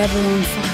forever on fire.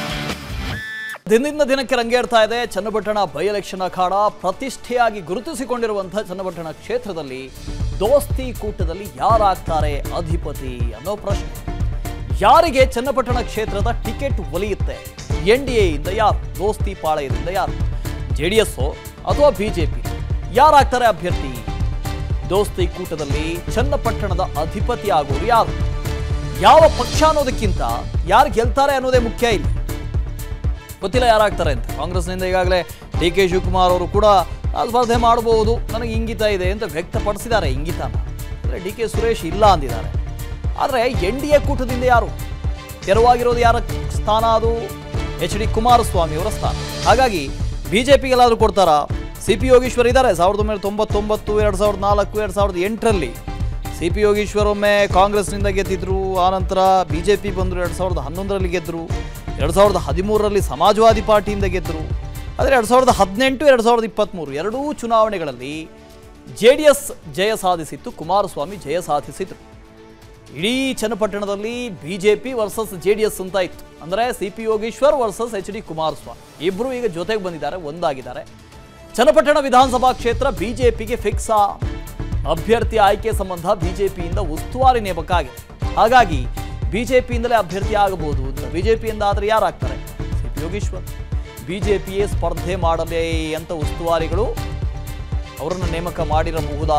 ದಿನದಿಂದ ದಿನಕ್ಕೆ ರಂಗೇರ್ತಾ ಇದೆ ಚನ್ನಪಟ್ಟಣ ಬೈ ಎಲೆಕ್ಷನ್ ಅಖಾಡ ಪ್ರತಿಷ್ಠೆಯಾಗಿ ಗುರುತಿಸಿಕೊಂಡಿರುವಂತಹ ಚನ್ನಪಟ್ಟಣ ಕ್ಷೇತ್ರದಲ್ಲಿ ದೋಸ್ತಿ ಕೂಟದಲ್ಲಿ ಯಾರಾಗ್ತಾರೆ ಅಧಿಪತಿ ಅನ್ನೋ ಪ್ರಶ್ನೆ ಯಾರಿಗೆ ಚನ್ನಪಟ್ಟಣ ಕ್ಷೇತ್ರದ ಟಿಕೆಟ್ ಒಲಿಯುತ್ತೆ ಎನ್ ಡಿ ಎಯಿಂದ ಯಾರು ದೋಸ್ತಿ ಪಾಳೆಯದಿಂದ ಯಾರು ಜೆ ಡಿ ಎಸ್ ಅಥವಾ ಬಿಜೆಪಿ ಯಾರಾಗ್ತಾರೆ ಅಭ್ಯರ್ಥಿ ದೋಸ್ತಿ ಕೂಟದಲ್ಲಿ ಚನ್ನಪಟ್ಟಣದ ಅಧಿಪತಿ ಆಗೋರು ಯಾರು ಯಾವ ಪಕ್ಷ ಅನ್ನೋದಕ್ಕಿಂತ ಯಾರು ಗೆಲ್ತಾರೆ ಅನ್ನೋದೇ ಮುಖ್ಯ ಇಲ್ಲಿ ಗೊತ್ತಿಲ್ಲ ಯಾರಾಗ್ತಾರೆ ಅಂತ ಕಾಂಗ್ರೆಸ್ನಿಂದ ಈಗಾಗಲೇ ಡಿ ಕೆ ಶಿವಕುಮಾರ್ ಅವರು ಕೂಡ ಆ ಸ್ಪರ್ಧೆ ಮಾಡಬಹುದು ನನಗೆ ಇಂಗಿತ ಇದೆ ಅಂತ ವ್ಯಕ್ತಪಡಿಸಿದ್ದಾರೆ ಇಂಗಿತನ ಅಂದರೆ ಡಿ ಕೆ ಸುರೇಶ್ ಇಲ್ಲ ಅಂದಿದ್ದಾರೆ ಆದರೆ ಎನ್ ಡಿ ಎ ಕೂಟದಿಂದ ಯಾರು ತೆರವಾಗಿರೋದು ಯಾರ ಸ್ಥಾನ ಅದು ಎಚ್ ಡಿ ಕುಮಾರಸ್ವಾಮಿ ಅವರ ಸ್ಥಾನ ಹಾಗಾಗಿ ಬಿ ಜೆ ಪಿಗೆಲ್ಲಾದರೂ ಕೊಡ್ತಾರಾ ಸಿ ಪಿ ಯೋಗೀಶ್ವರ್ ಇದ್ದಾರೆ ಸಾವಿರದ ಒಂಬೈನೂರ ತೊಂಬತ್ತೊಂಬತ್ತು ಎರಡು ಸಾವಿರದ ನಾಲ್ಕು ಎರಡು ಸಾವಿರದ ಎಂಟರಲ್ಲಿ ಸಿ ಪಿ ಯೋಗೀಶ್ವರ್ ಒಮ್ಮೆ ಕಾಂಗ್ರೆಸ್ನಿಂದ ಗೆದ್ದಿದ್ರು ಆನಂತರ ಬಿ ಜೆ ಪಿ ಬಂದರು ಎರಡು ಸಾವಿರದ ಹನ್ನೊಂದರಲ್ಲಿ ಗೆದ್ದರು ಎರಡು ಸಾವಿರದ ಹದಿಮೂರರಲ್ಲಿ ಸಮಾಜವಾದಿ ಪಾರ್ಟಿಯಿಂದ ಗೆದ್ದರು ಆದರೆ ಎರಡು ಸಾವಿರದ ಹದಿನೆಂಟು ಎರಡು ಸಾವಿರದ ಇಪ್ಪತ್ತ್ಮೂರು ಎರಡೂ ಚುನಾವಣೆಗಳಲ್ಲಿ ಜೆ ಡಿ ಎಸ್ ಜಯ ಸಾಧಿಸಿತ್ತು ಕುಮಾರಸ್ವಾಮಿ ಜಯ ಸಾಧಿಸಿದರು ಇಡೀ ಚನ್ನಪಟ್ಟಣದಲ್ಲಿ B J P versus J D S ಅಂತ ಇತ್ತು ಅಂದರೆ C P Yogeshwar versus H D Kumaraswamy ಇಬ್ಬರು ಈಗ ಜೊತೆಗೆ ಬಂದಿದ್ದಾರೆ ಒಂದಾಗಿದ್ದಾರೆ ಚನ್ನಪಟ್ಟಣ ವಿಧಾನಸಭಾ ಕ್ಷೇತ್ರ ಬಿಜೆಪಿಗೆ ಫಿಕ್ಸ್ ಅಭ್ಯರ್ಥಿ ಆಯ್ಕೆ ಸಂಬಂಧ ಬಿಜೆಪಿಯಿಂದ ಉಸ್ತುವಾರಿ ನೇಮಕ ಆಗಿದೆ ಹಾಗಾಗಿ ಬಿಜೆಪಿಯಿಂದಲೇ ಅಭ್ಯರ್ಥಿ ಆಗಬಹುದು ಅಂತ ಬಿಜೆಪಿಯಿಂದ ಆದರೆ ಯಾರಾಗ್ತಾರೆ ಸಿ ಪಿ ಯೋಗೀಶ್ವರ್ ಬಿಜೆಪಿಯೇ ಸ್ಪರ್ಧೆ ಮಾಡಲೇ ಅಂತ ಉಸ್ತುವಾರಿಗಳು ಅವರನ್ನು ನೇಮಕ ಮಾಡಿರಬಹುದಾ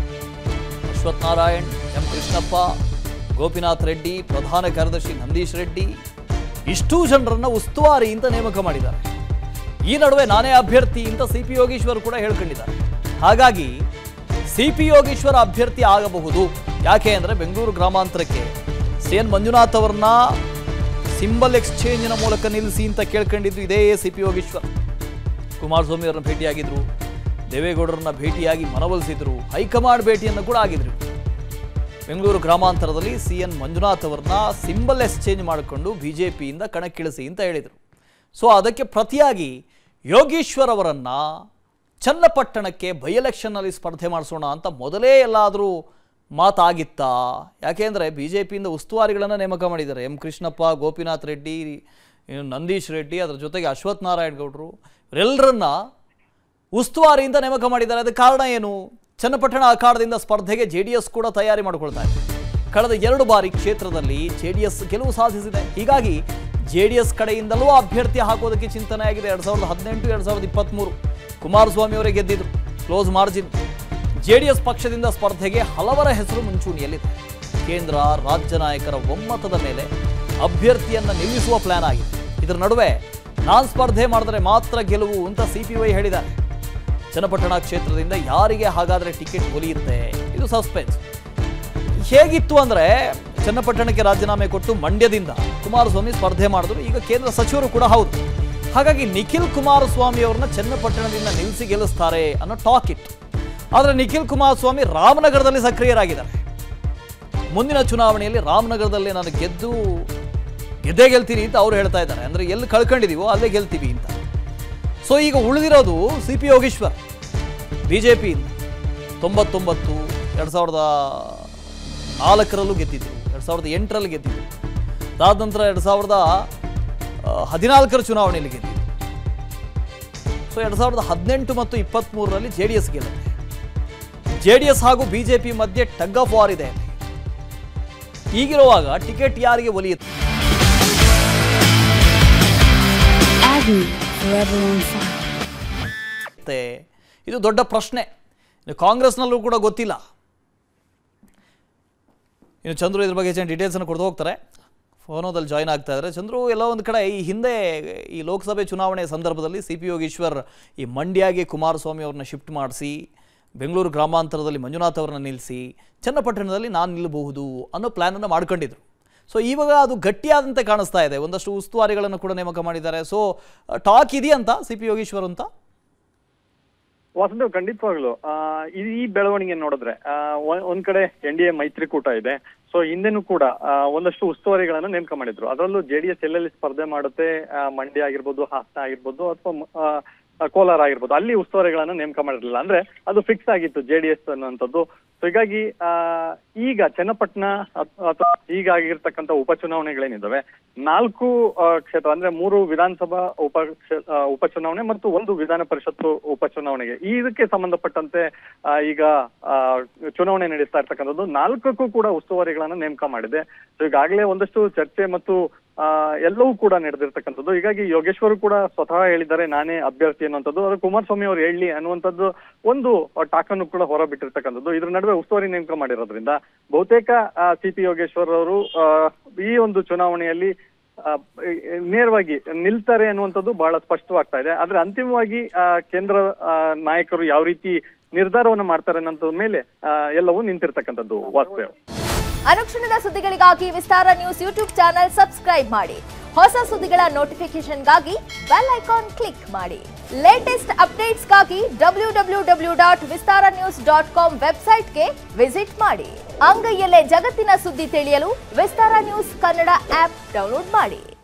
ಅಶ್ವಥ್ ನಾರಾಯಣ್ ಎಂ ಕೃಷ್ಣಪ್ಪ ಗೋಪಿನಾಥ್ ರೆಡ್ಡಿ ಪ್ರಧಾನ ಕಾರ್ಯದರ್ಶಿ ನಂದೀಶ್ ರೆಡ್ಡಿ ಇಷ್ಟೂ ಜನರನ್ನ ಉಸ್ತುವಾರಿ ಅಂತ ನೇಮಕ ಮಾಡಿದ್ದಾರೆ ಈ ನಡುವೆ ನಾನೇ ಅಭ್ಯರ್ಥಿ ಅಂತ ಸಿ ಪಿ ಯೋಗೀಶ್ವರ್ ಕೂಡ ಹೇಳ್ಕೊಂಡಿದ್ದಾರೆ ಹಾಗಾಗಿ ಸಿ ಪಿ ಯೋಗೀಶ್ವರ್ ಅಭ್ಯರ್ಥಿ ಆಗಬಹುದು ಯಾಕೆ ಅಂದರೆ ಬೆಂಗಳೂರು ಗ್ರಾಮಾಂತರಕ್ಕೆ ಸಿ ಎನ್ ಮಂಜುನಾಥ್ ಅವರನ್ನ ಸಿಂಬಲ್ ಎಕ್ಸ್ಚೇಂಜಿನ ಮೂಲಕ ನಿಲ್ಲಿಸಿ ಅಂತ ಕೇಳ್ಕೊಂಡಿದ್ದು ಇದೇ ಸಿ ಪಿ ಯೋಗೀಶ್ವರ್ ಕುಮಾರಸ್ವಾಮಿ ಅವರನ್ನ ಭೇಟಿಯಾಗಿದ್ರು ದೇವೇಗೌಡರನ್ನ ಭೇಟಿಯಾಗಿ ಮನವೊಲಿಸಿದ್ರು ಹೈಕಮಾಂಡ್ ಭೇಟಿಯನ್ನು ಕೂಡ ಆಗಿದ್ರು ಬೆಂಗಳೂರು ಗ್ರಾಮಾಂತರದಲ್ಲಿ ಸಿ ಎನ್ ಮಂಜುನಾಥ್ ಅವರನ್ನ ಸಿಂಬಲ್ ಎಕ್ಸ್ಚೇಂಜ್ ಮಾಡಿಕೊಂಡು ಬಿ ಜೆ ಪಿಯಿಂದ ಕಣಕ್ಕಿಳಿಸಿ ಅಂತ ಹೇಳಿದರು ಸೊ ಅದಕ್ಕೆ ಪ್ರತಿಯಾಗಿ ಯೋಗೀಶ್ವರ್ ಅವರನ್ನ ಚನ್ನಪಟ್ಟಣಕ್ಕೆ ಬೈ ಎಲೆಕ್ಷನ್ನಲ್ಲಿ ಸ್ಪರ್ಧೆ ಮಾಡಿಸೋಣ ಅಂತ ಮೊದಲೇ ಎಲ್ಲಾದರೂ ಮಾತಾಗಿತ್ತಾ ಯಾಕೆಂದರೆ ಬಿ ಜೆ ಪಿಯಿಂದ ಉಸ್ತುವಾರಿಗಳನ್ನು ನೇಮಕ ಮಾಡಿದ್ದಾರೆ ಎಂ ಕೃಷ್ಣಪ್ಪ ಗೋಪಿನಾಥ್ ರೆಡ್ಡಿ ಇನ್ನು ನಂದೀಶ್ ರೆಡ್ಡಿ ಅದರ ಜೊತೆಗೆ ಅಶ್ವಥ್ ನಾರಾಯಣ್ ಗೌಡರು ಇವರೆಲ್ಲರನ್ನ ಉಸ್ತುವಾರಿಯಿಂದ ನೇಮಕ ಮಾಡಿದ್ದಾರೆ ಅದಕ್ಕೆ ಕಾರಣ ಏನು ಚನ್ನಪಟ್ಟಣ ಅಖಾಡದಿಂದ ಸ್ಪರ್ಧೆಗೆ ಜೆ ಡಿ ಎಸ್ ಕೂಡ ತಯಾರಿ ಮಾಡಿಕೊಳ್ತಾ ಇದೆ ಕಳೆದ ಎರಡು ಬಾರಿ ಕ್ಷೇತ್ರದಲ್ಲಿ ಜೆ ಡಿ ಎಸ್ ಗೆಲುವು ಸಾಧಿಸಿದೆ ಹೀಗಾಗಿ ಜೆ ಡಿ ಎಸ್ ಕಡೆಯಿಂದಲೂ ಅಭ್ಯರ್ಥಿ ಹಾಕೋದಕ್ಕೆ ಚಿಂತನೆ ಆಗಿದೆ ಎರಡು ಸಾವಿರದ ಹದಿನೆಂಟು ಎರಡು ಸಾವಿರದ ಇಪ್ಪತ್ತ್ಮೂರು ಕುಮಾರಸ್ವಾಮಿ ಅವರೇ ಗೆದ್ದಿದ್ರು close margin J D S ಪಕ್ಷದಿಂದ ಸ್ಪರ್ಧೆಗೆ ಹಲವರ ಹೆಸರು ಮುಂಚೂಣಿಯಲ್ಲಿದೆ ಕೇಂದ್ರ ರಾಜ್ಯ ನಾಯಕರ ಒಮ್ಮತದ ಮೇಲೆ ಅಭ್ಯರ್ಥಿಯನ್ನ ನಿಲ್ಲಿಸುವ ಪ್ಲಾನ್ ಆಗಿದೆ ಇದರ ನಡುವೆ ನಾನ್ ಸ್ಪರ್ಧೆ ಮಾಡಿದ್ರೆ ಮಾತ್ರ ಗೆಲುವು ಅಂತ ಸಿ ಪಿ ವೈ ಹೇಳಿದ್ದಾರೆ ಚನ್ನಪಟ್ಟಣ ಕ್ಷೇತ್ರದಿಂದ ಯಾರಿಗೆ ಹಾಗಾದ್ರೆ ಟಿಕೆಟ್ ಒಲಿಯುತ್ತೆ ಇದು ಸಸ್ಪೆನ್ಸ್ ಹೇಗಿತ್ತು ಅಂದ್ರೆ ಚನ್ನಪಟ್ಟಣಕ್ಕೆ ರಾಜೀನಾಮೆ ಕೊಟ್ಟು ಮಂಡ್ಯದಿಂದ ಕುಮಾರಸ್ವಾಮಿ ಸ್ಪರ್ಧೆ ಮಾಡಿದ್ರು ಈಗ ಕೇಂದ್ರ ಸಚಿವರು ಕೂಡ ಹೌದು ಹಾಗಾಗಿ ನಿಖಿಲ್ ಕುಮಾರಸ್ವಾಮಿ ಅವರನ್ನ ಚನ್ನಪಟ್ಟಣದಿಂದ ನಿಲ್ಲಿಸಿ ಗೆಲ್ಲಿಸ್ತಾರೆ ಅನ್ನೋ ಟಾಕ್ ಇತ್ತು ಆದರೆ ನಿಖಿಲ್ ಕುಮಾರಸ್ವಾಮಿ ರಾಮನಗರದಲ್ಲಿ ಸಕ್ರಿಯರಾಗಿದ್ದಾರೆ ಮುಂದಿನ ಚುನಾವಣೆಯಲ್ಲಿ ರಾಮನಗರದಲ್ಲಿ ನಾನು ಗೆದ್ದು ಗೆದ್ದೇ ಗೆಲ್ತೀನಿ ಅಂತ ಅವ್ರು ಹೇಳ್ತಾ ಇದ್ದಾರೆ ಅಂದ್ರೆ ಎಲ್ಲಿ ಕಳ್ಕೊಂಡಿದೀವೋ ಅಲ್ಲೇ ಗೆಲ್ತೀವಿ ಅಂತ ಸೊ ಈಗ ಉಳಿದಿರೋದು C P Yogeshwar B J ಪಿಯಿಂದ ತೊಂಬತ್ತೊಂಬತ್ತು ಎರಡು ಸಾವಿರದ ನಾಲ್ಕರಲ್ಲೂ ಗೆದ್ದಿದ್ರು ಎರಡು ಸಾವಿರದ ಎಂಟರಲ್ಲಿ ಗೆದ್ದಿದ್ರು ಅದಾದ ನಂತರ ಎರಡು ಸಾವಿರದ ಆ, ಹದಿನಾಲ್ಕರ ಚುನಾವಣೆಯಲ್ಲಿ ಗೆದ್ದಿದ್ರು ಸೊ ಎರಡು ಸಾವಿರದ ಹದಿನೆಂಟು ಮತ್ತು ಇಪ್ಪತ್ತ್ಮೂರರಲ್ಲಿ ಜೆ ಡಿ ಎಸ್ ಗೆಲ್ಲುತ್ತೆ ಜೆ ಡಿ ಎಸ್ ಹಾಗೂ ಬಿ ಜೆ ಪಿ ಮಧ್ಯೆ ಟಗ್ ಆಫ್ ವಾರ್ ಇದೆ ಹೀಗಿರುವಾಗ ಟಿಕೆಟ್ ಯಾರಿಗೆ ಒಲಿಯುತ್ತೆ Agony forever on fire. ಮತ್ತೆ ಇದು ದೊಡ್ಡ ಪ್ರಶ್ನೆ ಇನ್ನು ಕಾಂಗ್ರೆಸ್ನಲ್ಲೂ ಕೂಡ ಗೊತ್ತಿಲ್ಲ ಇನ್ನು ಚಂದ್ರು ಇದ್ರ ಬಗ್ಗೆ ಹೆಚ್ಚಿನ ಡೀಟೇಲ್ಸನ್ನು ಕೊಡ್ದು ಹೋಗ್ತಾರೆ ಫೋನೋದಲ್ಲಿ ಜಾಯ್ನ್ ಆಗ್ತಾ ಇದ್ದಾರೆ ಚಂದ್ರು ಎಲ್ಲ ಒಂದು ಕಡೆ ಈ ಹಿಂದೆ ಈ ಲೋಕಸಭೆ ಚುನಾವಣೆ ಸಂದರ್ಭದಲ್ಲಿ ಸಿ ಪಿ ಯೋಗೀಶ್ವರ್ ಈ ಮಂಡ್ಯಗೆ ಕುಮಾರಸ್ವಾಮಿ ಅವ್ರನ್ನ ಶಿಫ್ಟ್ ಮಾಡಿಸಿ ಬೆಂಗಳೂರು ಗ್ರಾಮಾಂತರದಲ್ಲಿ ಮಂಜುನಾಥ್ ಅವ್ರನ್ನ ನಿಲ್ಲಿಸಿ ಚನ್ನಪಟ್ಟಣದಲ್ಲಿ ನಾನು ನಿಲ್ಲಬಹುದು ಅನ್ನೋ ಪ್ಲ್ಯಾನನ್ನು ಮಾಡ್ಕೊಂಡಿದ್ರು ಸೊ ಇವಾಗ ಅದು ಗಟ್ಟಿಯಾದಂತೆ ಕಾಣಿಸ್ತಾ ಇದೆ ಒಂದಷ್ಟು ಉಸ್ತುವಾರಿಗಳನ್ನು ಕೂಡ ನೇಮಕ ಮಾಡಿದ್ದಾರೆ ಸೊ ಟಾಕ್ ಇದೆಯಂತ ಸಿ ಪಿ ಯೋಗೀಶ್ವರ್ ಅಂತ ವಸಂತ ಖಂಡಿತವಾಗ್ಲು ಆ, ಈ ಈ ಬೆಳವಣಿಗೆ ನೋಡಿದ್ರೆ ಆ, ಒಂದ್- ಒಂದ್ ಕಡೆ ಎನ್ ಡಿ ಎ ಮೈತ್ರಿಕೂಟ ಇದೆ ಸೊ ಹಿಂದೆನೂ ಕೂಡ ಆ, ಒಂದಷ್ಟು ಉಸ್ತುವಾರಿಗಳನ್ನ ನೇಮಕ ಮಾಡಿದ್ರು ಅದರಲ್ಲೂ ಜೆಡಿಎಸ್ ಎಲ್ಲೆಲ್ಲಿ ಸ್ಪರ್ಧೆ ಮಾಡುತ್ತೆ ಆ, ಮಂಡ್ಯ ಆಗಿರ್ಬೋದು ಹಾಸನ ಆಗಿರ್ಬೋದು ಅಥವಾ ಆ, ಕೋಲಾರ ಆಗಿರ್ಬೋದು ಅಲ್ಲಿ ಉಸ್ತುವಾರಿಗಳನ್ನ ನೇಮಕ ಮಾಡಿರಲಿಲ್ಲ ಅಂದ್ರೆ ಅದು ಫಿಕ್ಸ್ ಆಗಿತ್ತು ಜೆ ಡಿ ಎಸ್ ಅನ್ನುವಂಥದ್ದು ಸೊ ಹೀಗಾಗಿ ಆ, ಈಗ ಚನ್ನಪಟ್ಟಣ ಅತ್- ಅಥವಾ ಈಗ ಆಗಿರ್ತಕ್ಕಂಥ ಉಪಚುನಾವಣೆಗಳೇನಿದ್ದಾವೆ ನಾಲ್ಕು ಆ, ಕ್ಷೇತ್ರ ಅಂದ್ರೆ ಮೂರು ವಿಧಾನಸಭಾ ಉಪ ಕ್ಷೇ- ಆ, ಉಪಚುನಾವಣೆ ಮತ್ತು ಒಂದು ವಿಧಾನ ಪರಿಷತ್ತು ಉಪಚುನಾವಣೆಗೆ ಇದಕ್ಕೆ ಸಂಬಂಧಪಟ್ಟಂತೆ ಆ, ಈಗ ಆ, ಚುನಾವಣೆ ನಡೆಸ್ತಾ ಇರ್ತಕ್ಕಂಥದ್ದು ನಾಲ್ಕಕ್ಕೂ ಕೂಡ ಉಸ್ತುವಾರಿಗಳನ್ನ ನೇಮಕ ಮಾಡಿದೆ ಸೊ ಈಗಾಗಲೇ ಒಂದಷ್ಟು ಚರ್ಚೆ ಮತ್ತು ಆ, ಎಲ್ಲವೂ ಕೂಡ ನಡೆದಿರ್ತಕ್ಕಂಥದ್ದು ಹೀಗಾಗಿ ಯೋಗೇಶ್ವರ್ ಕೂಡ ಸ್ವತಃ ಹೇಳಿದ್ದಾರೆ ನಾನೇ ಅಭ್ಯರ್ಥಿ ಅನ್ನುವಂಥದ್ದು ಅದು ಕುಮಾರಸ್ವಾಮಿ ಅವರು ಹೇಳಿ ಅನ್ನುವಂಥದ್ದು ಒಂದು ಟಾಕನ್ನು ಕೂಡ ಹೊರಬಿಟ್ಟಿರ್ತಕ್ಕಂಥದ್ದು ಇದ್ರ ನಡುವೆ ಉಸ್ತುವಾರಿ ನೇಮಕ ಮಾಡಿರೋದ್ರಿಂದ ಬಹುತೇಕ ಸಿ ಪಿ ಯೋಗೇಶ್ವರ್ ಅವರು ಆ, ಈ ಒಂದು ಚುನಾವಣೆಯಲ್ಲಿ ಆ, ನೇರವಾಗಿ ನಿಲ್ತಾರೆ ಅನ್ನುವಂಥದ್ದು ಬಹಳ ಸ್ಪಷ್ಟವಾಗ್ತಾ ಇದೆ ಆದ್ರೆ ಅಂತಿಮವಾಗಿ ಆ, ಕೇಂದ್ರ ಆ, ನಾಯಕರು ಯಾವ ರೀತಿ ನಿರ್ಧಾರವನ್ನು ಮಾಡ್ತಾರೆ ಅನ್ನೋದ್ರ ಮೇಲೆ ಆ, ಎಲ್ಲವೂ ನಿಂತಿರ್ತಕ್ಕಂಥದ್ದು ವಾಸ್ತವ ಅನುಕ್ಷಣದ ಸುದ್ದಿಗಳಿಗಾಗಿ Vistara news YouTube channel subscribe ಮಾಡಿ ಹೊಸ ಸುದ್ದಿಗಳ ನೋಟಿಫಿಕೇಶನ್ಗಾಗಿ ಬೆಲ್ ಐಕಾನ್ ಕ್ಲಿಕ್ ಮಾಡಿ ಲೇಟೆಸ್ಟ್ ಅಪ್ಡೇಟ್ಸ್ಗಾಗಿ W W W dot Vistara news dot com ವೆಬ್ಸೈಟ್ಗೆ ವಿಸಿಟ್ ಮಾಡಿ ಅಂಗೈಯಲ್ಲೇ ಜಗತ್ತಿನ ಸುದ್ದಿ ತಿಳಿಯಲು Vistara news Kannada app download ಮಾಡಿ